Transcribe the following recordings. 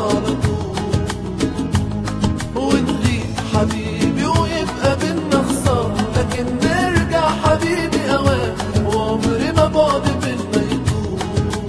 على طول ونغيب حبيبي ويبقى بينا خسارة لكن نرجع حبيبي أوام وعمري ما بعد بينا يطول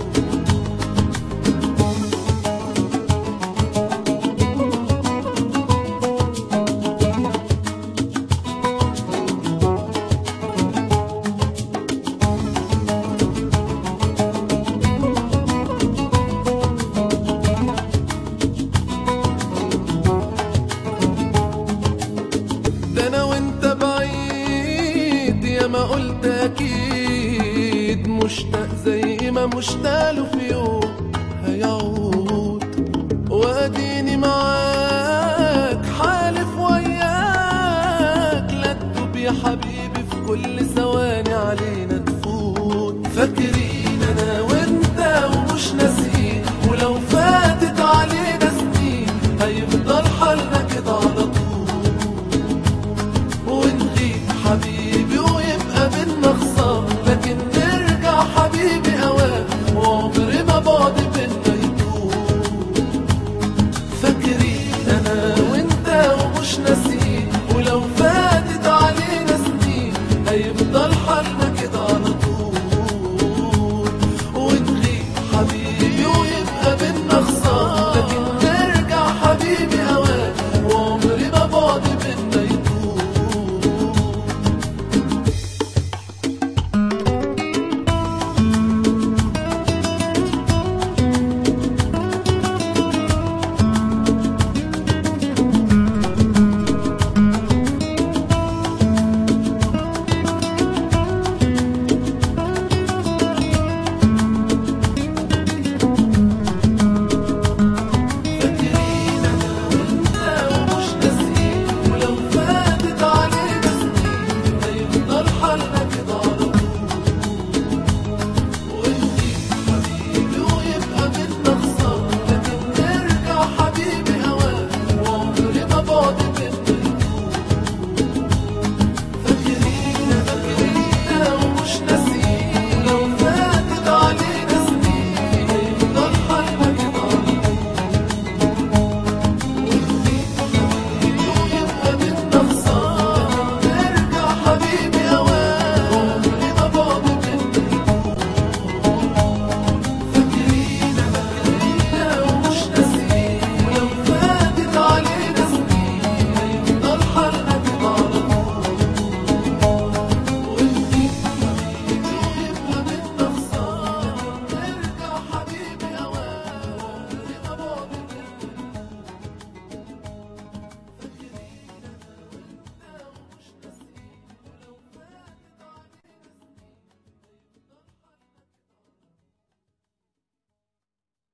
ده انا وانت بعيد يا ما قلت اكيد مشتاق زي ما مشتاق له في يوم هيعود واديني معاك حالف وياك لا تدوب يا حبيبي في كل ثواني علينا